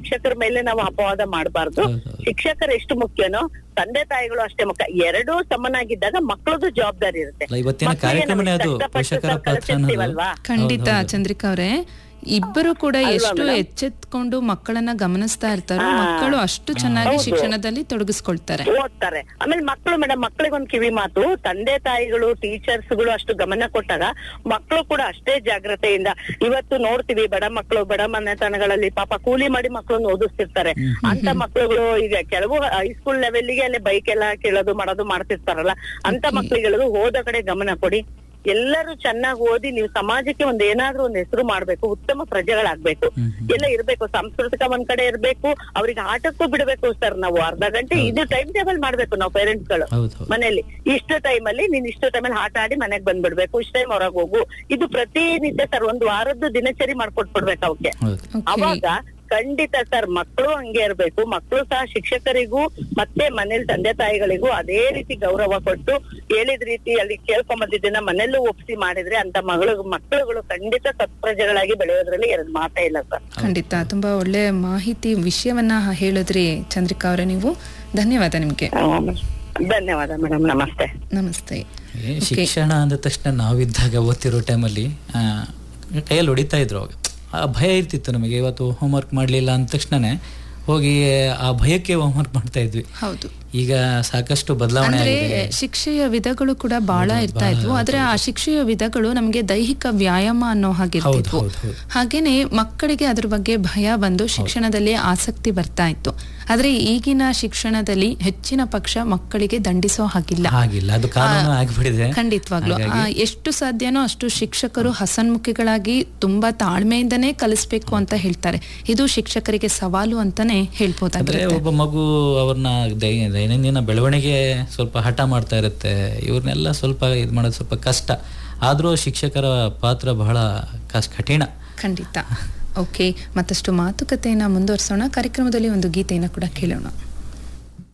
ಶಿಕ್ಷಕರ ಮೇಲೆ ನಾವು ಅಪವಾದ ಮಾಡಬಾರ್ದು ಹೌದೌದು. ಶಿಕ್ಷಕರು ಎಷ್ಟು ಮುಖ್ಯನೋ ತಂದೆ ತಾಯಿಗಳು ಅಷ್ಟೇ ಮುಖ್ಯ ಎರಡೂ ಸಮನಾಗಿದ್ದಾಗ ಮಕ್ಕಳದು ಜವಾಬ್ದಾರಿ ಇರುತ್ತೆ ಅಲ್ಲ, ಇವತ್ತಿನ ಮಕ್ಳಿಗೆ ಕಾರ್ಯಕ್ರಮನೇ ನಾವು ಅದು ಕಷ್ಟಪಟ್ಟು ಪೋಷಕರ ಸರ್ ಪಾತ್ರ ಅನ್ನೋದು ಕಲಿಸಿರ್ತೀವಲ್ವಾ? ಖಂಡಿತ ಹೌದು, ಹೌದು. ಚಂದ್ರಿಕಾ ಅವರೇ ಇಬ್ಬರು ಕೂಡ ಅಲ್ವಾ ಎಷ್ಟು ಮೇಡಮ್? ಎಚ್ಚೆತ್ಕೊಂಡು ಮಕ್ಕಳನ್ನ ಗಮನಿಸ್ತಾ ಇರ್ತಾರೋ ಹಾ. ಮಕ್ಕಳು ಅಷ್ಟು ಚೆನ್ನಾಗಿ ಹೌದು. ಶಿಕ್ಷಣದಲ್ಲಿ ತೊಡಗಿಸ್ಕೊಳ್ತಾರೆ ಓದ್ತಾರೆ ಆಮೇಲೆ ಮಕ್ಕಳು ಮೇಡಮ್ ಮಕ್ಕಳಿಗೊಂದು ಕಿವಿ ಮಾತು ತಂದೆ ತಾಯಿಗಳು ಟೀಚರ್ಸ್ಗಳು ಅಷ್ಟು ಗಮನ ಕೊಟ್ಟಾಗ ಮಕ್ಕಳು ಕೂಡ ಅಷ್ಟೇ ಜಾಗ್ರತೆಯಿಂದ ಇವತ್ತು ನೋಡ್ತೀವಿ ಬಡ ಮಕ್ಕಳು ಬಡ ಮನೆತನಗಳಲ್ಲಿ ಪಾಪ ಕೂಲಿ ಮಾಡಿ ಮಕ್ಕಳನ್ನ ಓದಿಸ್ತಿರ್ತಾರೆ ಅಂತ ಮಕ್ಕಳುಗಳು ಈಗ ಕೆಲವು ಹೈಸ್ಕೂಲ್ ಲೆವೆಲ್ಗೆ ಅಲ್ಲಿ ಬೈಕ್ ಎಲ್ಲ ಕೇಳೋದು ಮಾಡೋದು ಮಾಡ್ತಿರ್ತಾರಲ್ಲ ಅಂತ ಮಕ್ಕಳಿಗೆ ಹೋದ ಕಡೆ ಗಮನ ಕೊಡಿ ಎಲ್ಲರೂ ಚೆನ್ನಾಗಿ ಓದಿ ನೀವು ಸಮಾಜಕ್ಕೆ ಒಂದ್ ಏನಾದ್ರೂ ಒಂದ್ ಹೆಸರು ಮಾಡ್ಬೇಕು ಉತ್ತಮ ಪ್ರಜೆಗಳಾಗ್ಬೇಕು ಹ್ಮ್. ಎಲ್ಲ ಇರ್ಬೇಕು ಸಾಂಸ್ಕೃತಿಕ ಒಂದ್ ಕಡೆ ಇರ್ಬೇಕು ಅವ್ರಿಗೆ ಆಟಕ್ಕೂ ಬಿಡ್ಬೇಕು ಸರ್ ನಾವು ಅರ್ಧ ಗಂಟೆ ಇದು ಟೈಮ್ ಟೇಬಲ್ ಮಾಡ್ಬೇಕು ನಾವು ಪೇರೆಂಟ್ಸ್ ಗಳು ಹೌದು ಹೌದು ಮನೆಯಲ್ಲಿ ಇಷ್ಟು ಟೈಮ್ ಅಲ್ಲಿ ನೀನ್ ಇಷ್ಟು ಟೈಮಲ್ಲಿ ಆಟ ಆಡಿ ಮನೆಗ್ ಬಂದ್ಬಿಡ್ಬೇಕು ಇಷ್ಟ ಟೈಮ್ ಹೊರಗೆ ಹೋಗು ಇದು ಪ್ರತಿನಿತ್ಯ ಸರ್ ಒಂದು ವಾರದ್ದು ದಿನಚರಿ ಮಾಡ್ಕೊಟ್ಬಿಡ್ಬೇಕು ಅವಕ್ಕೆ ಹೌದು Okay. ಅವಾಗ ಖಂಡಿತ ಸರ್ ಮಕ್ಕಳು ಹಂಗೆ ಇರ್ಬೇಕು ಮಕ್ಕಳು ಸಹ ಶಿಕ್ಷಕರಿಗೂ ಮತ್ತೆ ಮನೇಲಿ ತಂದೆ ತಾಯಿಗಳಿಗೂ ಅದೇ ರೀತಿ ಗೌರವ ಕೊಟ್ಟು ಹೇಳಿದ ರೀತಿ ಅಲ್ಲಿ ಕೇಳ್ಕೊಂಬಂದಿದ್ದನ್ನ ಮನೆಯಲ್ಲೂ ಒಪ್ಸಿ ಮಾಡಿದ್ರೆ ಅಂತ ಮಗಳು ಮಕ್ಕಳುಗಳು ಖಂಡಿತ ಸತ್ಪ್ರಜೆಗಳಾಗಿ ಬೆಳೆಯೋದ್ರಲ್ಲಿ ಎರಡು ಮಾತೇ ಇಲ್ಲ ಸರ್ ಖಂಡಿತ ತುಂಬಾ ಒಳ್ಳೆ ಮಾಹಿತಿ ವಿಷಯವನ್ನ ಹೇಳಿದ್ರಿ ಚಂದ್ರಿಕಾ ಅವರೇ ನೀವು ಧನ್ಯವಾದ ನಿಮ್ಗೆ ಧನ್ಯವಾದ ಮೇಡಮ್ ನಮಸ್ತೆ ನಮಸ್ತೆ ಏ, ಶಿಕ್ಷಣ ಅಂದ ತಕ್ಷಣ ನಾವಿದ್ದಾಗ ಓದ್ತಿರೋ ಟೈಮಲ್ಲಿ ಕೈಯಲ್ಲಿ ಹೊಡಿತಾ ಇದ್ರು ಅವಾಗ ಆ ಭಯ ಇರ್ತಿತ್ತು ನಮಗೆ ಇವತ್ತು ಹೋಮ್ವರ್ಕ್ ಮಾಡಲಿಲ್ಲ ಅಂದ ತಕ್ಷಣನೇ ಹೋಗಿ ಆ ಭಯಕ್ಕೆ ಹೋಮ್ವರ್ಕ್ ಮಾಡ್ತಾ ಇದ್ವಿ ಹೌದು ಈಗ ಸಾಕಷ್ಟು ಬದಲಾವಣೆ ಅಂದ್ರೆ ಆಗಿದೆ ಶಿಕ್ಷೆಯ ವಿಧಗಳು ಕೂಡ ಬಹಳ ಇರ್ತಾ ಇದ್ವು ಆದ್ರೆ ಆ ಶಿಕ್ಷೆಯ ವಿಧಗಳು ನಮ್ಗೆ ದೈಹಿಕ ವ್ಯಾಯಾಮ ಅನ್ನೋ ಹಾಗಿರ್ತಿದ್ವು ಹೌದು, ಹೌದು. ಹಾಗೇನೆ ಮಕ್ಕಳಿಗೆ ಅದ್ರ ಬಗ್ಗೆ ಭಯ ಬಂದು ಶಿಕ್ಷಣದಲ್ಲಿ ಆಸಕ್ತಿ ಬರ್ತಾ ಇತ್ತು ಆದ್ರೆ ಈಗಿನ ಶಿಕ್ಷಣದಲ್ಲಿ ಹೆಚ್ಚಿನ ಪಕ್ಷ ಮಕ್ಕಳಿಗೆ ದಂಡಿಸೋ ಹಾಗಿಲ್ಲ ಹಾಗಿಲ್ಲ ಅದು ಕಾನೂನು ಆಗಿಬಿಡಿದೆ ಖಂಡಿತವಾಗ್ಲು ಆ, ಎಷ್ಟು ಸಾಧ್ಯನೋ ಅಷ್ಟು ಶಿಕ್ಷಕರು ಹಸನ್ಮುಖಿಗಳಾಗಿ ತುಂಬಾ ತಾಳ್ಮೆಯಿಂದನೇ ಕಲಿಸ್ಬೇಕು ಅಂತ ಹೇಳ್ತಾರೆ ಇದು ಶಿಕ್ಷಕರಿಗೆ ಸವಾಲು ಅಂತಾನೆ ಅಂದ್ರೆ ಹೇಳ್ಬೋದಾಗಿರುತ್ತೆ ಒಬ್ಬ ಮಗು ಅವ್ರನ್ನ ದೈ- ದೈನಂದಿನ ಬೆಳವಣಿಗೆ ಸ್ವಲ್ಪ ಹಠ ಮಾಡ್ತಾ ಇರುತ್ತೆ ಇವ್ರನ್ನೆಲ್ಲ ಸ್ವಲ್ಪ ಇದು ಮಾಡೋದು ಸ್ವಲ್ಪ ಕಷ್ಟ ಆದ್ರೂ ಶಿಕ್ಷಕರ ಪಾತ್ರ ಬಹಳ ಕಷ್ಟ ಕಠಿಣ ಖಂಡಿತ ಓಕೆ ಮತ್ತಷ್ಟು ಮಾತುಕತೆಯನ್ನ ಮುಂದುವರಿಸೋಣ ಕಾರ್ಯಕ್ರಮದಲ್ಲಿ ಒಂದು ಗೀತೆಯನ್ನ ಕೂಡ ಕೇಳೋಣ